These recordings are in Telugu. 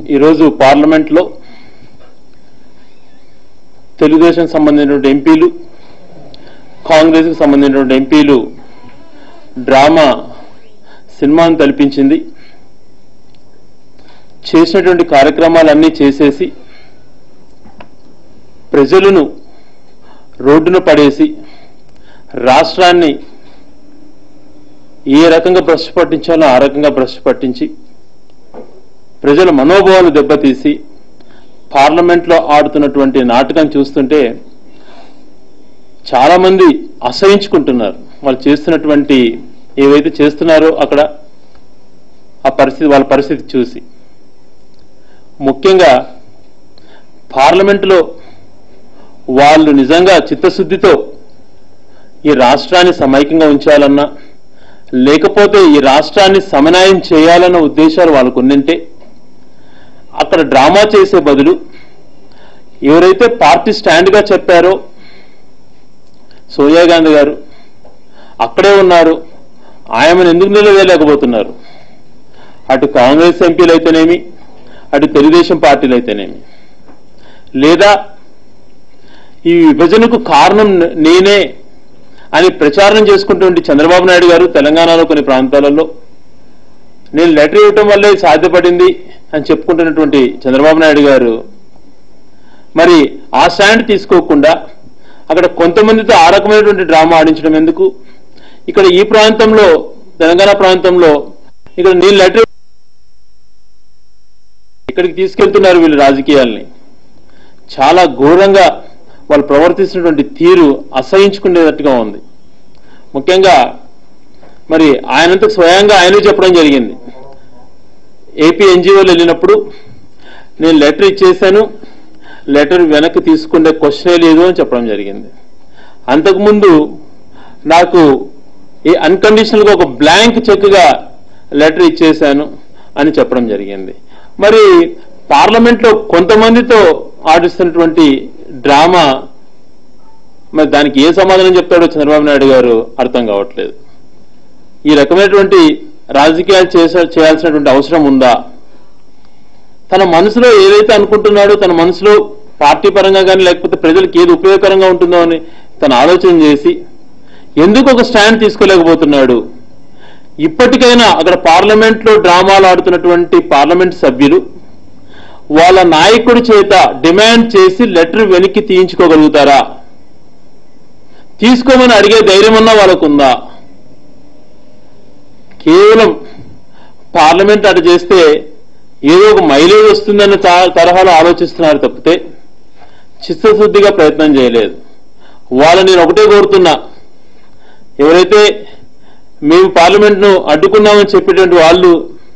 ఈరోజు పార్లమెంట్లో తెలుగుదేశం సంబంధించినటువంటి ఎంపీలు కాంగ్రెస్కి సంబంధించినటువంటి ఎంపీలు డ్రామా సినిమాను తలపించింది చేసినటువంటి కార్యక్రమాలన్నీ చేసేసి ప్రజలను రోడ్డున పడేసి రాష్ట్రాన్ని ఏ రకంగా భ్రష్టు పట్టించాలో ఆ రకంగా భ్రష్టు పట్టించి ప్రజల మనోభావాలు దెబ్బతీసి పార్లమెంట్లో ఆడుతున్నటువంటి నాటకం చూస్తుంటే చాలా మంది అసహించుకుంటున్నారు వాళ్ళు చేస్తున్నటువంటి ఏవైతే చేస్తున్నారో అక్కడ ఆ పరిస్థితి వాళ్ళ పరిస్థితి చూసి ముఖ్యంగా పార్లమెంటులో వాళ్ళు నిజంగా చిత్తశుద్ధితో ఈ రాష్ట్రాన్ని సమైక్యంగా ఉంచాలన్నా లేకపోతే ఈ రాష్ట్రాన్ని సమన్వయం చేయాలన్న ఉద్దేశాలు వాళ్ళకు ఉండింటే అక్కడ డ్రామా చేసే బదులు ఎవరైతే పార్టీ స్టాండ్గా చెప్పారో సోనియా గాంధీ గారు అక్కడే ఉన్నారు ఆయనను ఎందుకు నిలవేయలేకపోతున్నారు అటు కాంగ్రెస్ ఎంపీలు అయితేనేమి అటు తెలుగుదేశం పార్టీలు అయితేనేమి లేదా ఈ విభజనకు కారణం నేనే అని ప్రచారం చేసుకుంటువంటి చంద్రబాబు నాయుడు గారు తెలంగాణలో కొన్ని ప్రాంతాలలో నేను లెటర్ ఇవ్వటం వల్లే సాధ్యపడింది అని చెప్పుకుంటున్నటువంటి చంద్రబాబు నాయుడు గారు మరి ఆ స్టాండ్ తీసుకోకుండా అక్కడ కొంతమందితో ఆ రకమైనటువంటి డ్రామా ఆడించడం ఎందుకు ఇక్కడ ఈ ప్రాంతంలో తెలంగాణ ప్రాంతంలో ఇక్కడ నేను లెటర్ ఇక్కడికి తీసుకెళ్తున్నారు వీళ్ళు రాజకీయాల్ని చాలా ఘోరంగా వాళ్ళు ప్రవర్తిస్తున్నటువంటి తీరు అసహించుకునేటట్టుగా ఉంది ముఖ్యంగా మరి ఆయనంత స్వయంగా ఆయనే చెప్పడం జరిగింది ఏపీ ఎన్జిఓలు వెళ్ళినప్పుడు నేను లెటర్ ఇచ్చేశాను లెటర్ వెనక్కి తీసుకునే క్వశ్చనే లేదు అని చెప్పడం జరిగింది అంతకుముందు నాకు ఈ అన్కండిషనల్గా ఒక బ్లాంక్ చెక్గా లెటర్ ఇచ్చేశాను అని చెప్పడం జరిగింది మరి పార్లమెంట్లో కొంతమందితో ఆడిస్తున్నటువంటి డ్రామా మరి దానికి ఏ సమాధానం చెప్తాడో చంద్రబాబు నాయుడు గారు అర్థం కావట్లేదు ఈ రకమైనటువంటి రాజకీయాలు చేసే చేయాల్సినటువంటి అవసరం ఉందా తన మనసులో ఏదైతే అనుకుంటున్నాడో తన మనసులో పార్టీ పరంగా కానీ లేకపోతే ప్రజలకు ఏది ఉపయోగకరంగా ఉంటుందో అని తను ఆలోచన చేసి ఎందుకు ఒక స్టాండ్ తీసుకోలేకపోతున్నాడు ఇప్పటికైనా అక్కడ పార్లమెంట్లో డ్రామాలు ఆడుతున్నటువంటి పార్లమెంట్ సభ్యులు వాళ్ళ నాయకుడి చేత డిమాండ్ చేసి లెటర్ వెనక్కి తీయించుకోగలుగుతారా తీసుకోమని అడిగే ధైర్యం అన్నా వాళ్ళకుందా కేవలం పార్లమెంట్ అటు చేస్తే ఏదో ఒక మైలేజ్ వస్తుందన్న తా- తరహాలో ఆలోచిస్తున్నారు తప్పితే చిత్తశుద్ధిగా ప్రయత్నం చేయలేదు వాళ్ళు నేను ఒకటే కోరుతున్నా ఎవరైతే మేము పార్లమెంట్ను అడ్డుకున్నామని చెప్పేటువంటి వాళ్ళు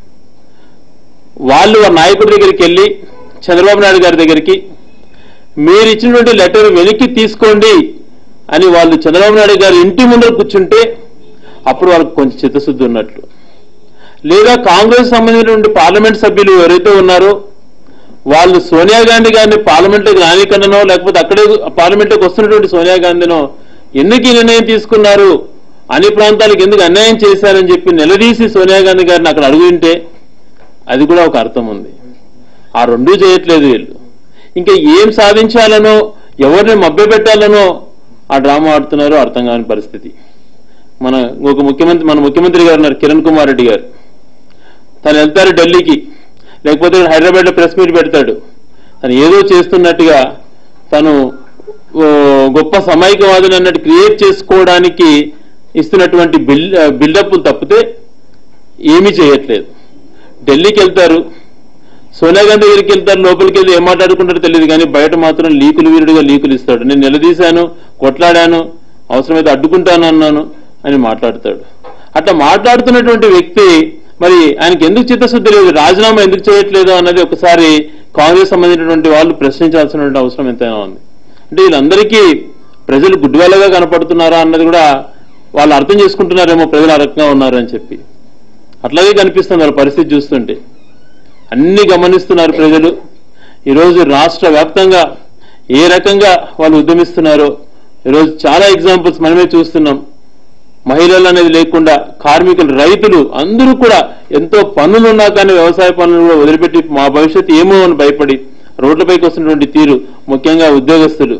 వాళ్ళు ఆ నాయకుడి దగ్గరికి వెళ్ళి చంద్రబాబు నాయుడు గారి దగ్గరికి మీరు ఇచ్చినటువంటి లెటర్ వెనక్కి తీసుకోండి అని వాళ్ళు చంద్రబాబు నాయుడు గారి ఇంటి ముందర కూర్చుంటే అప్పుడు వాళ్ళకి కొంచెం చిత్తశుద్ధి ఉన్నట్లు లేదా కాంగ్రెస్ సంబంధించినటువంటి పార్లమెంట్ సభ్యులు ఎవరైతే ఉన్నారో వాళ్ళు సోనియా గాంధీ గారిని పార్లమెంట్లోకి రానికన్ననో లేకపోతే అక్కడే పార్లమెంట్లోకి వస్తున్నటువంటి సోనియా గాంధీనో ఎందుకు ఈ నిర్ణయం తీసుకున్నారు అన్ని ప్రాంతాలకు ఎందుకు అన్యాయం చేశారని చెప్పి నిలదీసి సోనియా గాంధీ గారిని అక్కడ అడుగుంటే అది కూడా ఒక అర్థం ఉంది ఆ రెండూ చేయట్లేదు వీళ్ళు ఇంకా ఏం సాధించాలనో ఎవరిని మభ్యపెట్టాలనో ఆ డ్రామా ఆడుతున్నారో అర్థం కాని పరిస్థితి మన ఒక ముఖ్యమంత్రి మన ముఖ్యమంత్రి గారు ఉన్నారు కిరణ్ కుమార్ రెడ్డి గారు తను వెళ్తారు ఢిల్లీకి లేకపోతే హైదరాబాద్ లో ప్రెస్ మీట్ పెడతాడు తను ఏదో చేస్తున్నట్టుగా తను ఓ, గొప్ప సమైక్యవాదులు అన్నట్టు క్రియేట్ చేసుకోవడానికి ఇస్తున్నటువంటి బిల్ బిల్డప్ తప్పితే ఏమీ చేయట్లేదు ఢిల్లీకి వెళ్తారు సోనియా గాంధీ దగ్గరికి వెళ్తారు లోపలికి వెళ్ళి ఏం మాట్లాడుకుంటారో తెలియదు కానీ బయట మాత్రం లీకులు వీరుడుగా లీకులు ఇస్తాడు నేను నిలదీశాను కొట్లాడాను అవసరమైతే అడ్డుకుంటాను అన్నాను అని మాట్లాడతాడు అట్లా మాట్లాడుతున్నటువంటి వ్యక్తి మరి ఆయనకి ఎందుకు చిత్తశుద్ధి లేదు రాజీనామా ఎందుకు చేయట్లేదు అన్నది ఒకసారి కాంగ్రెస్ సంబంధించినటువంటి వాళ్ళు ప్రశ్నించాల్సినటువంటి అవసరం ఎంతైనా ఉంది అంటే వీళ్ళందరికీ ప్రజలు గుడ్డివాళ్ళగా కనపడుతున్నారా అన్నది కూడా వాళ్ళు అర్థం చేసుకుంటున్నారేమో ప్రజలు ఆ రకంగా ఉన్నారు అని చెప్పి అట్లాగే కనిపిస్తుంది వాళ్ళ పరిస్థితి చూస్తుంటే అన్ని గమనిస్తున్నారు ప్రజలు ఈరోజు రాష్ట్ర వ్యాప్తంగా ఏ రకంగా వాళ్ళు ఉద్యమిస్తున్నారో ఈరోజు చాలా ఎగ్జాంపుల్స్ మనమే చూస్తున్నాం మహిళలు అనేది లేకుండా కార్మికులు రైతులు అందరూ కూడా ఎంతో పన్నులు ఉన్నా కానీ వ్యవసాయ పనులు కూడా వదిలిపెట్టి మా భవిష్యత్తు ఏమో అని భయపడి రోడ్లపైకి వస్తున్నటువంటి తీరు ముఖ్యంగా ఉద్యోగస్తులు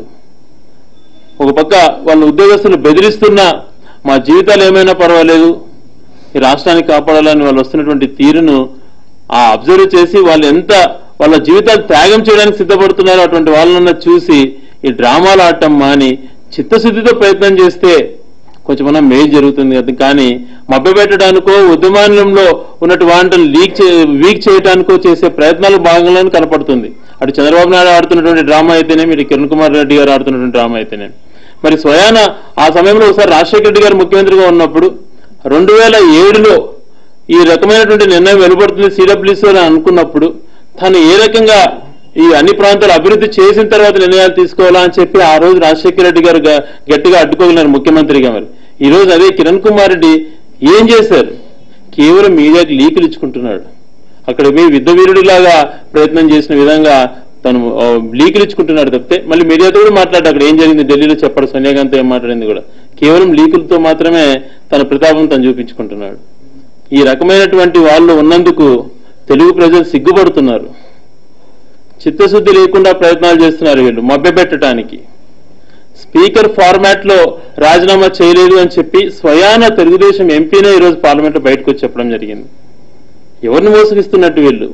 ఒక పక్క వాళ్ళ ఉద్యోగస్తులు బెదిరిస్తున్నా మా జీవితాలు ఏమైనా పర్వాలేదు ఈ రాష్ట్రాన్ని కాపాడాలని వాళ్ళు వస్తున్నటువంటి తీరును ఆ అబ్జర్వ్ చేసి వాళ్ళు ఎంత వాళ్ళ జీవితాలు త్యాగం చేయడానికి సిద్ధపడుతున్నారో అటువంటి వాళ్ళన్న చూసి ఈ డ్రామాలు ఆడటం మాని చిత్తశుద్ధితో ప్రయత్నం చేస్తే కొంచెమన్నా మేలు జరుగుతుంది కదా కానీ మభ్యపెట్టడానికో ఉద్యమానంలో ఉన్నటువంటి వాటిని లీక్ చే వీక్ చేయడానికో చేసే ప్రయత్నాలు భాగంలోనే కనపడుతుంది అటు చంద్రబాబు నాయుడు ఆడుతున్నటువంటి డ్రామా అయితేనే మీరు కిరణ్ కుమార్ రెడ్డి గారు ఆడుతున్నటువంటి డ్రామా అయితేనే మరి స్వయాన ఆ సమయంలో ఒకసారి రాజశేఖర రెడ్డి గారు ముఖ్యమంత్రిగా ఉన్నప్పుడు రెండు వేల ఏడులో ఈ రకమైనటువంటి నిర్ణయం వెలువడుతుంది సిడబ్ల్యూసీ అని అనుకున్నప్పుడు తను ఏ రకంగా ఈ అన్ని ప్రాంతాలు అభివృద్ధి చేసిన తర్వాత నిర్ణయాలు తీసుకోవాలా అని చెప్పి ఆ రోజు రాజశేఖర రెడ్డి గారు గ- గట్టిగా అడ్డుకోగలిగినారు ముఖ్యమంత్రిగా మరి ఈ రోజు అదే కిరణ్ కుమార్ రెడ్డి ఏం చేశారు కేవలం మీడియాకి లీకులు ఇచ్చుకుంటున్నాడు అక్కడ మీ యుద్ధ వీరుడిలాగా ప్రయత్నం చేసిన విధంగా తను ఆ, లీకులు ఇచ్చుకుంటున్నాడు తప్పితే మళ్ళీ మీడియాతో కూడా మాట్లాడు అక్కడ ఏం జరిగింది ఢిల్లీలో చెప్పడు సోనియా గాంధీ ఏం మాట్లాడింది కూడా కేవలం లీకులతో మాత్రమే తన ప్రతాపం తను చూపించుకుంటున్నాడు ఈ రకమైనటువంటి వాళ్ళు ఉన్నందుకు తెలుగు ప్రజలు సిగ్గుపడుతున్నారు చిత్తశుద్ధి లేకుండా ప్రయత్నాలు చేస్తున్నారు వీళ్ళు మభ్యపెట్టడానికి స్పీకర్ ఫార్మాట్ లో రాజీనామా చేయలేదు అని చెప్పి స్వయాన తెలుగుదేశం ఎంపీనే ఈరోజు పార్లమెంట్ లో బయటకు వచ్చి చెప్పడం జరిగింది ఎవరిని మోసగిస్తున్నట్టు వీళ్ళు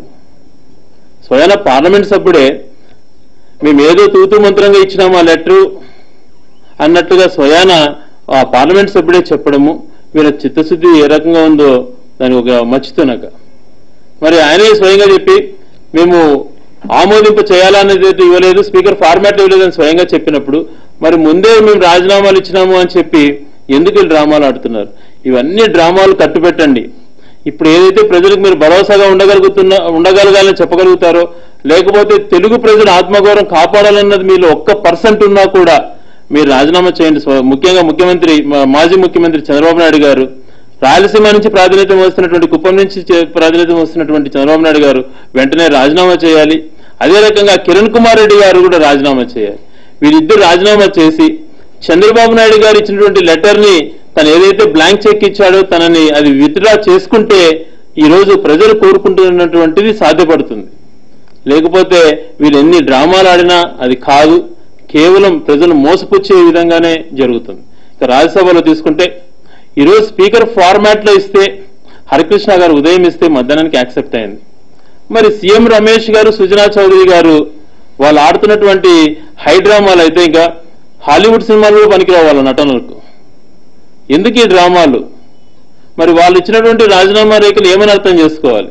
స్వయాన పార్లమెంట్ సభ్యుడే మేము ఏదో తూతూ మంత్రంగా ఇచ్చినాము ఆ లెటరు అన్నట్టుగా స్వయాన ఆ పార్లమెంట్ సభ్యుడే చెప్పడము వీళ్ళ చిత్తశుద్ధి ఏ రకంగా ఉందో దానికి ఒక మచ్చుతునక మరి ఆయనే స్వయంగా చెప్పి మేము ఆమోదింప చేయాలనేది అయితే ఇవ్వలేదు స్పీకర్ ఫార్మాట్ ఇవ్వలేదని స్వయంగా చెప్పినప్పుడు మరి ముందే మేము రాజీనామాలు ఇచ్చినాము అని చెప్పి ఎందుకు వీళ్ళు డ్రామాలు ఆడుతున్నారు ఇవన్నీ డ్రామాలు కట్టుపెట్టండి ఇప్పుడు ఏదైతే ప్రజలకు మీరు భరోసాగా ఉండగలుగుతున్న ఉండగలగాలని చెప్పగలుగుతారో లేకపోతే తెలుగు ప్రజల ఆత్మగౌరవం కాపాడాలన్నది మీలో ఒక్క పర్సెంట్ ఉన్నా కూడా మీరు రాజీనామా చేయండి స్వ- ముఖ్యంగా ముఖ్యమంత్రి మా- మాజీ ముఖ్యమంత్రి చంద్రబాబు నాయుడు గారు రాయలసీమ నుంచి ప్రాతినిధ్యం వస్తున్నటువంటి కుప్పం నుంచి చే- ప్రాతినిధ్యం వస్తున్నటువంటి చంద్రబాబు నాయుడు గారు వెంటనే రాజీనామా చేయాలి అదే రకంగా కిరణ్ కుమార్ రెడ్డి గారు కూడా రాజీనామా చేయాలి వీరిద్దరు రాజీనామా చేసి చంద్రబాబు నాయుడు గారు ఇచ్చినటువంటి లెటర్ ని తను ఏదైతే బ్లాంక్ చెక్ ఇచ్చాడో తనని అది విత్డ్రా చేసుకుంటే ఈ రోజు ప్రజలు కోరుకుంటున్నటువంటిది సాధ్యపడుతుంది లేకపోతే వీళ్ళు ఎన్ని డ్రామాలు ఆడినా అది కాదు కేవలం ప్రజలు మోసపుచ్చే విధంగానే జరుగుతుంది ఇక రాజ్యసభలో తీసుకుంటే ఈరోజు స్పీకర్ ఫార్మాట్ లో ఇస్తే హరికృష్ణ గారు ఉదయం ఇస్తే మధ్యాహ్నానికి యాక్సెప్ట్ అయింది మరి సీఎం రమేష్ గారు సుజనా చౌదరి గారు వాళ్ళు ఆడుతున్నటువంటి హైడ్రామాలు అయితే ఇంకా హాలీవుడ్ సినిమాలు పనికిరావు వాళ్ళ నటనలకు ఎందుకు ఈ డ్రామాలు మరి వాళ్ళు ఇచ్చినటువంటి రాజీనామా రేఖలు ఏమని అర్థం చేసుకోవాలి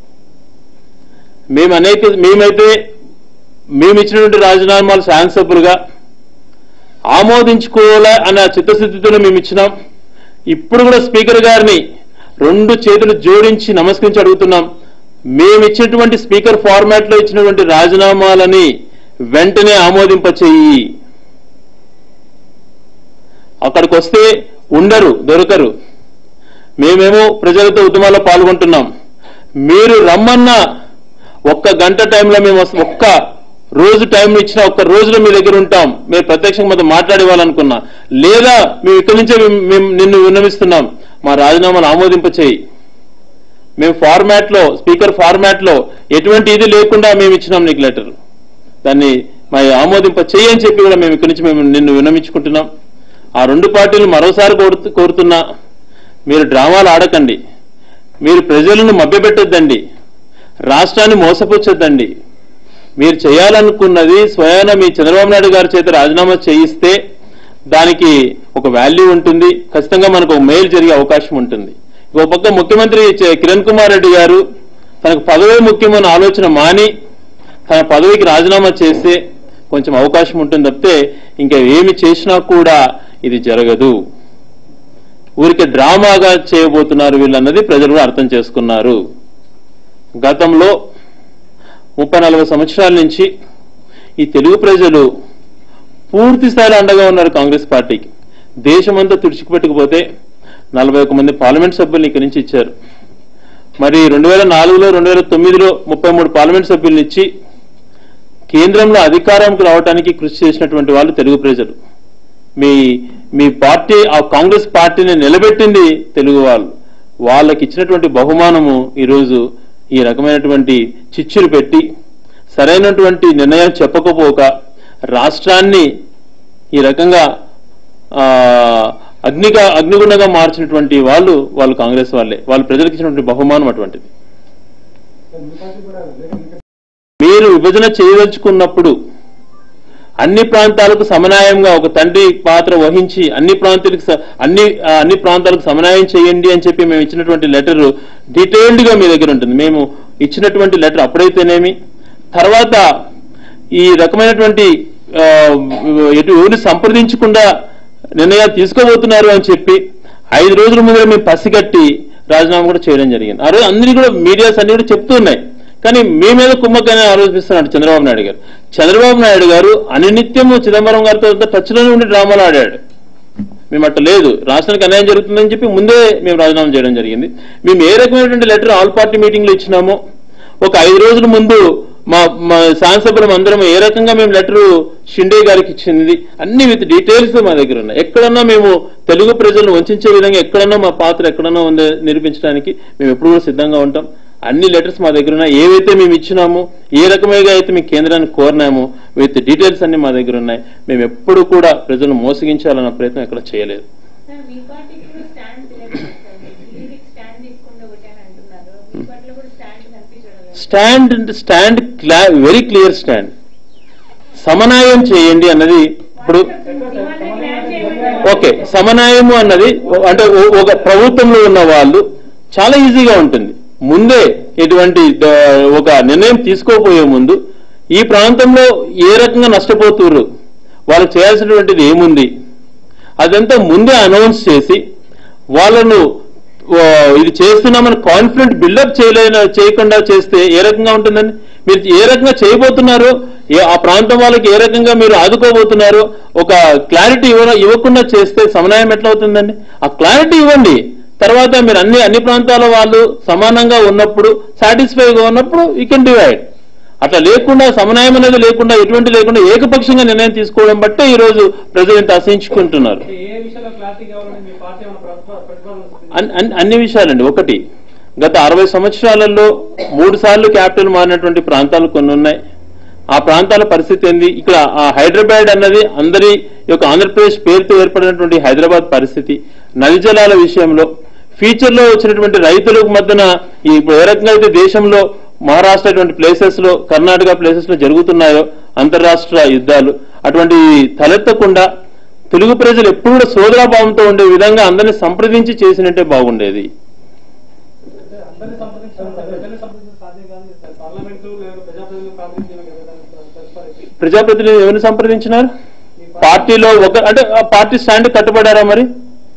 మేము అనేక మేమైతే మేము ఇచ్చినటువంటి రాజీనామాలు శాసనసభ్యులుగా ఆమోదించుకోవాలా అన్న చిత్తశుద్ధితోనే మేము ఇచ్చినాం ఇప్పుడు కూడా స్పీకర్ గారిని రెండు చేతులు జోడించి నమస్కరించి అడుగుతున్నాం మేము ఇచ్చినటువంటి స్పీకర్ ఫార్మాట్ లో ఇచ్చినటువంటి రాజీనామాలని వెంటనే ఆమోదింప చెయ్యి అక్కడికి వస్తే ఉండరు దొరకరు మేమేమో ప్రజలతో ఉద్యమాల్లో పాల్గొంటున్నాం మీరు రమ్మన్న ఒక్క గంట టైంలో మేము వస్తాం. ఒక్క రోజు టైం ఇచ్చిన ఒక్క రోజులో మీ దగ్గర ఉంటాం మేము ప్రత్యక్షంగా మాతో మాట్లాడేవాలనుకున్నా లేదా మేము ఇక్కడి నుంచే మేము- మేము నిన్ను విన్నవిస్తున్నాం మా రాజీనామాను ఆమోదింప చేయి మేము ఫార్మాట్ లో స్పీకర్ ఫార్మాట్ లో ఎటువంటి ఇది లేకుండా మేము ఇచ్చినాం నీకు లెటర్ దాన్ని మా ఆమోదింప చేయి అని చెప్పి కూడా మేము ఇక్కడి నుంచి మేము నిన్ను విన్నమించుకుంటున్నాం ఆ రెండు పార్టీలు మరోసారి కోరుతు కోరుతున్నా మీరు డ్రామాలు ఆడకండి మీరు ప్రజలను మభ్యపెట్టొద్దండి రాష్ట్రాన్ని మోసపుచ్చొద్దండి మీరు చేయాలనుకున్నది స్వయాన మీ చంద్రబాబు నాయుడు గారి చేత రాజీనామా చేయిస్తే దానికి ఒక వాల్యూ ఉంటుంది ఖచ్చితంగా మనకు ఒక మేలు జరిగే అవకాశం ఉంటుంది ఒక పక్క ముఖ్యమంత్రి చే- కిరణ్ కుమార్ రెడ్డి గారు తనకు పదవే ముఖ్యమైన ఆలోచన మాని తన పదవికి రాజీనామా చేస్తే కొంచెం అవకాశం ఉంటుంది తప్పితే ఇంకా ఏమి చేసినా కూడా ఇది జరగదు ఊరికి డ్రామాగా చేయబోతున్నారు వీళ్ళన్నది ప్రజలు కూడా అర్థం చేసుకున్నారు గతంలో ముప్పై నలభై సంవత్సరాల నుంచి ఈ తెలుగు ప్రజలు పూర్తి స్థాయిలో అండగా ఉన్నారు కాంగ్రెస్ పార్టీకి దేశమంతా తుడిచిపెట్టుకుపోతే నలభై ఒక్క మంది పార్లమెంట్ సభ్యుల్ని ఇక్కడి నుంచి ఇచ్చారు మరి రెండు వేల నాలుగులో రెండు వేల తొమ్మిదిలో ముప్పై మూడు పార్లమెంట్ సభ్యుల్ని ఇచ్చి కేంద్రంలో అధికారంకి రావడానికి కృషి చేసినటువంటి వాళ్ళు తెలుగు ప్రజలు మీ మీ పార్టీ ఆ కాంగ్రెస్ పార్టీని నిలబెట్టింది తెలుగు వాళ్ళు వాళ్ళకి ఇచ్చినటువంటి బహుమానము ఈరోజు ఈ రకమైనటువంటి చిచ్చులు పెట్టి సరైనటువంటి నిర్ణయం చెప్పకపోక రాష్ట్రాన్ని ఈ రకంగా ఆ, అగ్నిగా అగ్నిగుండగా మార్చినటువంటి వాళ్ళు వాళ్ళు కాంగ్రెస్ వాళ్ళే వాళ్ళు ప్రజలకు ఇచ్చినటువంటి బహుమానం అటువంటిది మీరు విభజన చేయదలుచుకున్నప్పుడు అన్ని ప్రాంతాలకు సమన్వయంగా ఒక తండ్రి పాత్ర వహించి అన్ని ప్రాంతాలకు స- అన్ని ఆ, అన్ని ప్రాంతాలకు సమన్వయం చేయండి అని చెప్పి మేము ఇచ్చినటువంటి లెటర్ డీటెయిల్డ్ గా మీ దగ్గర ఉంటుంది మేము ఇచ్చినటువంటి లెటర్ అప్పుడైతేనేమి తర్వాత ఈ రకమైనటువంటి ఆ, ఎటు ఎవరిని సంప్రదించకుండా నిర్ణయాలు తీసుకోబోతున్నారు అని చెప్పి ఐదు రోజుల ముందర మేము పసిగట్టి రాజీనామా కూడా చేయడం జరిగింది ఆ రోజు అందరినీ కూడా మీడియాస్ అన్ని కూడా చెప్తున్నాయి కానీ మీ మీద కుమ్మక్కనే ఆరోపిస్తున్నాడు చంద్రబాబు నాయుడు గారు చంద్రబాబు నాయుడు గారు అనినిత్యము చిదంబరం గారితో టచ్ లోనే ఉండి డ్రామాలు ఆడాడు మేము అట్ట లేదు రాష్ట్రానికి అన్యాయం జరుగుతుందని చెప్పి ముందే మేము రాజీనామా చేయడం జరిగింది మేము ఏ రకమైనటువంటి లెటర్ ఆల్ పార్టీ మీటింగ్ లో ఇచ్చినామో ఒక ఐదు రోజుల ముందు మా మా శాసనసభ్యులం అందరం ఏ రకంగా మేము లెటర్ షిండే గారికి ఇచ్చింది అన్ని విత్ డీటెయిల్స్ మా దగ్గర ఉన్నాయి ఎక్కడన్నా మేము తెలుగు ప్రజలను వంచే విధంగా ఎక్కడన్నా మా పాత్ర ఎక్కడన్నా ఉందో నిరూపించడానికి మేము ఎప్పుడు కూడా సిద్ధంగా ఉంటాం అన్ని లెటర్స్ మా దగ్గర ఉన్నాయి ఏవైతే మేము ఇచ్చినామో ఏ రకమైగా అయితే మీ కేంద్రాన్ని కోరినామో విత్ డీటెయిల్స్ అన్ని మా దగ్గర ఉన్నాయి మేము ఎప్పుడు కూడా ప్రజలను మోసగించాలన్న ప్రయత్నం ఎక్కడ చేయలేదు సార్ మీ పార్టీకి కూడా స్టాండ్ తెలియదు సార్ టీడీపీకి స్టాండ్ తీసుకుంటే ఒకటే అని అంటున్నారు మీ పార్టీలో కూడా స్టాండ్ కనిపించడం లేదు stand stand very clear stand సమన్వయం చేయండి అన్నది ఇప్పుడు ఇవాళ ప్లాన్ చేయమంటారు ఓకే సమన్వయము అన్నది అంటే ఓ- ఒక ప్రభుత్వంలో ఉన్న వాళ్ళు చాలా ఈజీగా ఉంటుంది ముందే ఇటువంటి ద- ఒక నిర్ణయం తీసుకోపోయే ముందు ఈ ప్రాంతంలో ఏ రకంగా నష్టపోతున్నారు వాళ్ళకి చేయాల్సినటువంటిది ఏముంది అదంతా ముందే అనౌన్స్ చేసి వాళ్ళను ఓ, ఇది చేస్తున్నామని కాన్ఫిడెంట్ బిల్డప్ చేయలేన చేయకుండా చేస్తే ఏ రకంగా ఉంటుందండి మీరు ఏ రకంగా చేయబోతున్నారు ఏ ఆ ప్రాంతం వాళ్ళకి ఏ రకంగా మీరు ఆదుకోబోతున్నారు ఒక క్లారిటీ ఇవ్వ ఇవ్వకుండా చేస్తే సమన్వయం ఎట్లా అవుతుందండి ఆ క్లారిటీ ఇవ్వండి తర్వాత మీరు అన్ని అన్ని ప్రాంతాల వాళ్ళు సమానంగా ఉన్నప్పుడు సాటిస్ఫైగా ఉన్నప్పుడు యూ కెన్ డివైడ్ అట్లా లేకుండా సమన్వయం అనేది లేకుండా ఎటువంటి లేకుండా ఏకపక్షంగా నిర్ణయం తీసుకోవడం బట్టే ఈ రోజు ప్రజలు ఇంత అసహించుకుంటున్నారు అంటే ఏ విషయంలో క్లారిటీ కావాలని మీ పార్టీ ఏమైనా ప్రతిపా- ప్రతిపాదన వస్తుంది? అన్- అన్- అన్ని విషయాలండి ఒకటి గత అరవై సంవత్సరాలలో మూడు సార్లు క్యాపిటల్ మారినటువంటి ప్రాంతాలు కొన్ని ఉన్నాయి ఆ ప్రాంతాల పరిస్థితి ఏంది ఇక్కడ ఆ హైదరాబాద్ అన్నది అందరి యొక్క ఆంధ్రప్రదేశ్ పేరుతో ఏర్పడినటువంటి హైదరాబాద్ పరిస్థితి నది జలాల విషయంలో ఫ్యూచర్ లో వచ్చినటువంటి రైతులకు మధ్యన ఈ ఇప్పుడు ఏ రకంగా అయితే దేశంలో మహారాష్ట్ర అటువంటి ప్లేసెస్ లో కర్ణాటక ప్లేసెస్ లో జరుగుతున్నాయో అంతర్రాష్ట్ర యుద్ధాలు అటువంటి తలెత్తకుండా తెలుగు ప్రజలు ఎప్పుడు కూడా సోదరాభావంతో ఉండే విధంగా అందరిని సంప్రదించి చేసినట్టే బాగుండేది అంటే అందరినీ సంప్రదించడం ప్రజల్ని సంప్రదించడం సాధ్యం కాదు సార్. పార్లమెంటు లేదా ప్రజాప్రతినిధులు ప్రాతినిధ్యం కదా దానికి తదుపరి. ప్రజాప్రతినిధులు ఎవరిని సంప్రదించినారు పార్టీలో ఒక అంటే ఆ పార్టీ స్టాండ్ కట్టుబడారా మరి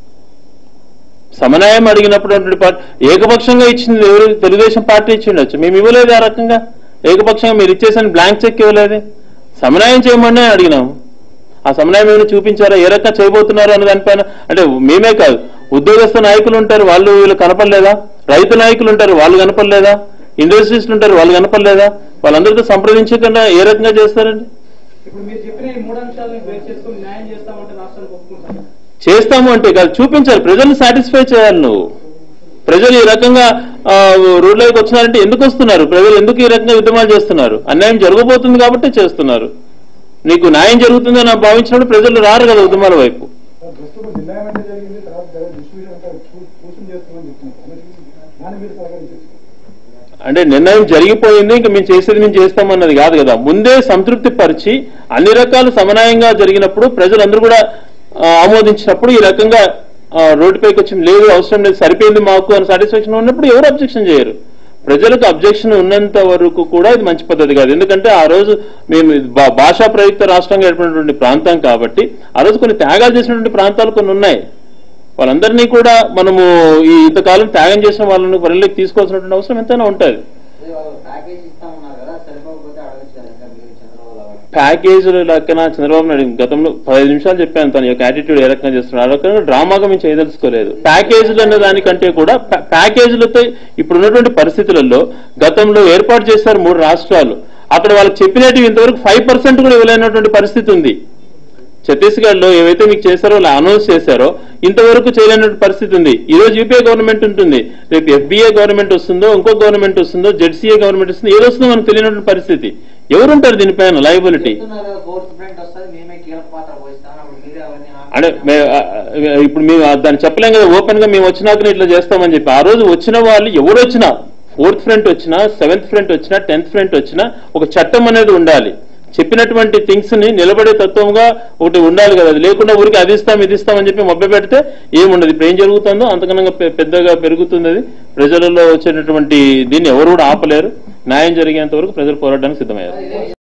సమన్వయం అడిగినప్పుడు అటువంటి పార్టీ ఏకపక్షంగా ఇచ్చింది ఎవరు తెలుగుదేశం పార్టీ ఇచ్చిండొచ్చు మేము ఇవ్వలేదు ఆ రకంగా ఏకపక్షంగా మీరు ఇచ్చేసిన బ్లాంక్ చెక్ ఇవ్వలేదు సమన్వయం చేయమని అడిగినాము ఆ సమన్వయం ఏమైనా చూపించారా ఏ రకంగా చేయబోతున్నారు అన్న దానిపైన అంటే మేమే కాదు ఉద్యోగస్థ నాయకులు ఉంటారు వాళ్ళు వీళ్ళు కనపడలేదా రైతు నాయకులు ఉంటారు వాళ్ళు కనపడలేదా ఇండస్ట్రీస్లు ఉంటారు వాళ్ళు కనపడలేదా వాళ్ళందరితో సంప్రదించకుండా ఏ రకంగా చేస్తారండి ఇప్పుడు మీరు చెప్పిన ఈ మూడు అంశాలను బేస్ చేసుకుని న్యాయం చేస్తామంటే రాష్ట్రానికి ఒప్పుకుంటారు చేస్తాము అంటే కాదు చూపించాలి ప్రజల్ని సాటిస్ఫై చేయాలి నువ్వు ప్రజలు ఈ రకంగా ఆ, రోడ్లోకి వచ్చినారంటే ఎందుకు వస్తున్నారు ప్రజలు ఎందుకు ఈ రకంగా ఉద్యమాలు చేస్తున్నారు అన్యాయం జరగబోతుంది కాబట్టి చేస్తున్నారు నీకు న్యాయం జరుగుతుందని భావించినప్పుడు ప్రజలు రారు కదా ఉద్యమాల వైపు ప్రస్తుతం జిల్లా ఏమంటే జరిగింది తర్వాత జగన్ డిస్ట్రిబ్యూషన్ అంతా చూ- కూర్చుని చేస్తున్నామని చెప్తున్నారు దాన్ని మీరు సహకరించారు అంటే నిర్ణయం జరిగిపోయింది ఇంకా మేము చేసేది మేము చేస్తామన్నది కాదు కదా ముందే సంతృప్తి పరిచి అన్ని రకాల సమన్వయంగా జరిగినప్పుడు ప్రజలందరూ కూడా ఆ, ఆమోదించినప్పుడు ఈ రకంగా ఆ, రోడ్డుపైకి వచ్చి లేదు అవసరం లేదు సరిపోయింది మాకు అని సాటిస్ఫాక్షన్ ఉన్నప్పుడు ఎవరు అబ్జెక్షన్ చేయరు ప్రజలకు అబ్జెక్షన్ ఉన్నంత వరకు కూడా ఇది మంచి పద్ధతి కాదు ఎందుకంటే ఆ రోజు మేము ఇది భా- భాషా ప్రయుక్త రాష్ట్రంగా ఏర్పడినటువంటి ప్రాంతం కాబట్టి ఆ రోజు కొన్ని త్యాగాలు చేసినటువంటి ప్రాంతాలు కొన్ని ఉన్నాయి వాళ్ళందరినీ కూడా మనము ఈ ఇంతకాలం త్యాగం చేసిన వాళ్ళని పరిలోకి తీసుకోవాల్సినటువంటి అవసరం ఎంతైనా ఉంటుంది అదే వాళ్ళు ప్యాకేజ్ ఇస్తామన్నారు కదా సరిపోకపోతే అడగచ్చు ఇంకా మీరు చంద్రబాబు గారు ప్యాకేజీల లెక్కన చంద్రబాబు నాయుడు గతంలో పదిహేను నిమిషాలు చెప్పాను తన యొక్క యాటిట్యూడ్ ఏ రకంగా చేస్తున్నాడు ఆ రకంగా డ్రామాగా మేము చేయదలుచుకోలేదు ప్యాకేజీలు అనే దానికంటే కూడా ప్యా- ప్యాకేజీలతో ఇప్పుడు ఉన్నటువంటి పరిస్థితులలో గతంలో ఏర్పాటు చేశారు మూడు రాష్ట్రాలు అక్కడ వాళ్ళకి చెప్పినట్టు ఇంతవరకు ఫైవ్ పర్సెంట్ కూడా ఇవ్వలేనటువంటి పరిస్థితి ఉంది ఛత్తీస్గఢ్ లో ఏవైతే మీకు చేశారో అలా అనౌన్స్ చేశారో ఇంతవరకు చేయలేని పరిస్థితి ఉంది ఈ రోజు యూపీఏ గవర్నమెంట్ ఉంటుంది రేపు ఎఫ్బీఏ గవర్నమెంట్ వస్తుందో ఇంకో గవర్నమెంట్ వస్తుందో జెడ్సీఏ గవర్నమెంట్ వస్తుందో ఏదో వస్తుందో మనకు తెలియనటువంటి పరిస్థితి ఎవరుంటారు దీనిపైన లయబిలిటీ చెప్తున్నారు ఫోర్త్ ఫ్రంట్ వస్తుంది మేమే కీలక పాత్ర పోయిస్తాం అప్పుడు మీరే అవన్నీ అంటే మే- ఆ, ఆ, ఇప్పుడు మేము ఆ దాన్ని చెప్పలేం కదా ఓపెన్ గా మేము వచ్చినాకనే ఇట్లా చేస్తామని చెప్పి ఆ రోజు వచ్చిన వాళ్ళు ఎవరు వచ్చినా ఫోర్త్ ఫ్రంట్ వచ్చినా సెవెంత్ ఫ్రంట్ వచ్చినా టెన్త్ ఫ్రంట్ వచ్చినా ఒక చట్టం అనేది ఉండాలి చెప్పినటువంటి థింగ్స్ ని నిలబడే తత్వంగా ఒకటి ఉండాలి కదా అది లేకుండా ఊరికి అది ఇస్తాం ఇది ఇస్తాం అని చెప్పి మభ్య పెడితే ఏముండదు ఇప్పుడు ఏం జరుగుతుందో అంతకన్నా పె- పెద్దగా పెరుగుతుంది అది ప్రజలలో వచ్చేటటువంటి దీన్ని ఎవరు కూడా ఆపలేరు న్యాయం జరిగేంత వరకు ప్రజలు పోరాటానికి సిద్ధమయ్యారు